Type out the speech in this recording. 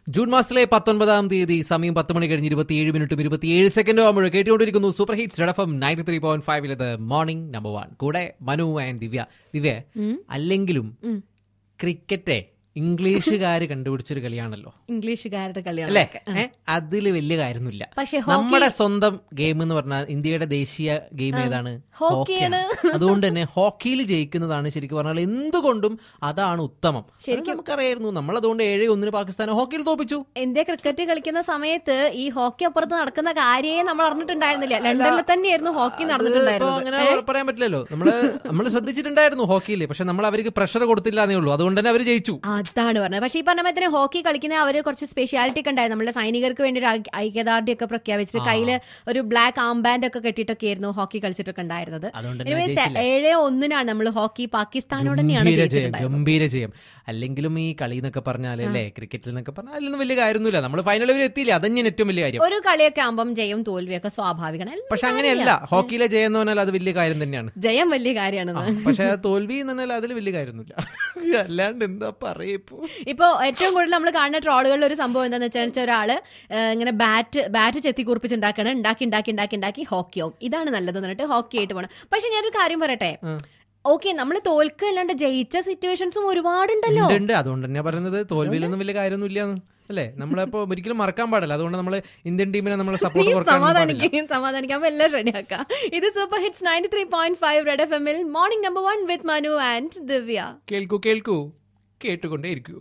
June മാസത്തിലെ പത്തൊൻപതാം തീയതി സമയം പത്ത് മണി കഴിഞ്ഞ് ഇരുപത്തിയേഴ് മിനിറ്റും ഇരുപത്തിയേഴ് സെക്കൻഡും ആകുമ്പോൾ കേട്ടുകൊണ്ടിരിക്കുന്നു super hits Red FM ninety three point ഫൈവിലത് മോർണിംഗ് നമ്പർ വൺ കൂടെ മനു ആൻഡ് ദിവ്യ ദിവ്യ അല്ലെങ്കിലും ക്രിക്കറ്റ് ഇംഗ്ലീഷുകാര് കണ്ടുപിടിച്ചൊരു കളിയാണല്ലോ ഇംഗ്ലീഷുകാരുടെ അല്ലേ കളിയാണ് ഏ? അതില് വലിയ കാര്യമൊന്നുമില്ല പക്ഷേ നമ്മുടെ സ്വന്തം ഗെയിം എന്ന് പറഞ്ഞാൽ ഇന്ത്യയുടെ ദേശീയ ഗെയിം ഏതാണ് ഹോക്കിയാണ്. അതുകൊണ്ട് തന്നെ ഹോക്കിയിൽ ജയിക്കുന്നതാണ് ശരിക്കും പറഞ്ഞാൽ എന്തുകൊണ്ടും അതാണ് ഉത്തമം ശരിക്കും നമുക്കറിയായിരുന്നു നമ്മൾ അതുകൊണ്ട് ഏഴ് ഒന്നിന് പാകിസ്ഥാനെ ഹോക്കിയിൽ തോപ്പിച്ചു ഇന്ത്യ ക്രിക്കറ്റ് കളിക്കുന്ന സമയത്ത് ഈ ഹോക്കി അപ്പുറത്ത് നടക്കുന്ന കാര്യമേ നമ്മൾ അറിഞ്ഞിട്ടുണ്ടായിരുന്നില്ല ലണ്ടനിൽ തന്നെയായിരുന്നു ഹോക്കി ഇപ്പൊ നടന്നിട്ടുണ്ടായിരുന്നത് അങ്ങനെ പറയാൻ പറ്റില്ലല്ലോ നമ്മള് നമ്മൾ ശ്രദ്ധിച്ചിട്ടുണ്ടായിരുന്നു ഹോക്കിയിൽ പക്ഷെ നമ്മൾ അവർക്ക് പ്രഷർ കൊടുത്തില്ല എന്നേ ഉള്ളൂ അതുകൊണ്ട് തന്നെ അവർ ജയിച്ചു അതാണ് പറഞ്ഞത് പക്ഷേ ഈ പറഞ്ഞ പോലെ തന്നെ ഹോക്കി കളിക്കുന്ന അവര് കുറച്ച് സ്പെഷ്യാലിറ്റി ഒക്കെ ഉണ്ടായിരുന്നു നമ്മുടെ സൈനികർക്ക് വേണ്ടി ഒരു ഐ- ഐക്യദാർഢ്യം ഒക്കെ പ്രഖ്യാപിച്ചിട്ട് കയ്യില് ഒരു ബ്ലാക്ക് ആം ബാൻഡ് ഒക്കെ കെട്ടിയിട്ടൊക്കെ ആയിരുന്നു ഹോക്കി കളിച്ചിട്ടൊക്കെ ഉണ്ടായിരുന്നത് അതുകൊണ്ട് തന്നെ Anyways, ജയിച്ചില്ല. ഏഴ് ഒന്നിനാണ് നമ്മൾ ഹോക്കി പാകിസ്ഥാനോട് തന്നെയാണ് ഗംഭീര ജയം ജയിച്ചിട്ടുണ്ടായിരുന്നത് ഗംഭീര ജയം അല്ലെങ്കിലും ഈ കളി എന്നൊക്കെ പറഞ്ഞാൽ അല്ലേ ക്രിക്കറ്റിൽ എന്നൊക്കെ പറഞ്ഞാൽ അതിലൊന്നും വലിയ കാര്യമൊന്നുമില്ല നമ്മൾ ഫൈനൽ വരെ എത്തിയില്ല അതന്നെയാണ് ഏറ്റവും വലിയ കാര്യം ഒരു കളിയൊക്കെ ആകുമ്പം ജയം തോൽവിയൊക്കെ സ്വാഭാവികമാണ് എല്ലാം പക്ഷെ അങ്ങനെയല്ല ഹോക്കിയിലെ ജയം എന്ന് പറഞ്ഞാൽ അത് വലിയ കാര്യം തന്നെയാണ് ജയം വലിയ കാര്യമാണെന്ന് പക്ഷെ ആ തോൽവി എന്ന് പറഞ്ഞാൽ അതിൽ വലിയ കാര്യമൊന്നുമില്ല അല്ലാണ്ട് എന്താ പറയപ്പോ ഇപ്പോ ഏറ്റവും കൂടുതൽ നമ്മൾ കാണുന്ന ട്രോളുകളിൽ ഒരു സംഭവം എന്താണെന്ന് വെച്ചാൽ ഒരാള് ഏഹ്, ഇങ്ങനെ ബാറ്റ് ബാറ്റ് ചെത്തി കുറിപ്പിച്ചുണ്ടാക്കണം ഉണ്ടാക്കി ഉണ്ടാക്കി ഉണ്ടാക്കി ഉണ്ടാക്കി ഹോക്കിയാവും ഇതാണ് നല്ലത് എന്നിട്ട് ഹോക്കി ആയിട്ട് പോകണം പക്ഷെ ഞാനൊരു കാര്യം പറയട്ടെ ഓക്കെ നമ്മൾ തോൽക്കുക അല്ലാണ്ട് ജയിച്ച സിറ്റുവേഷൻസും ഒരുപാടുണ്ടല്ലോ ഉണ്ട്, ഉണ്ട് അതുകൊണ്ട് തന്നെയാ പറയുന്നത് തോൽവിയിലൊന്നും വലിയ കാര്യമൊന്നുമില്ല അല്ലേ നമ്മളപ്പോ ഒരിക്കലും മറക്കാൻ പാടില്ല അതുകൊണ്ട് നമ്മൾ ഇന്ത്യൻ ടീമിനെ നമ്മൾ നീ സപ്പോർട്ട് കൊടുക്കാൻ പാടില്ല സമാധാനിക്കുകയും സമാധാനിക്കാൻ എല്ലാം റെഡിയാക്കാം ഇത് super hits ninety three point five red F എമ്മിൽ morning number one with Manu and Divya കേൾക്കൂ കേൾക്കൂ കേട്ടുകൊണ്ടേ ഇരിക്കൂ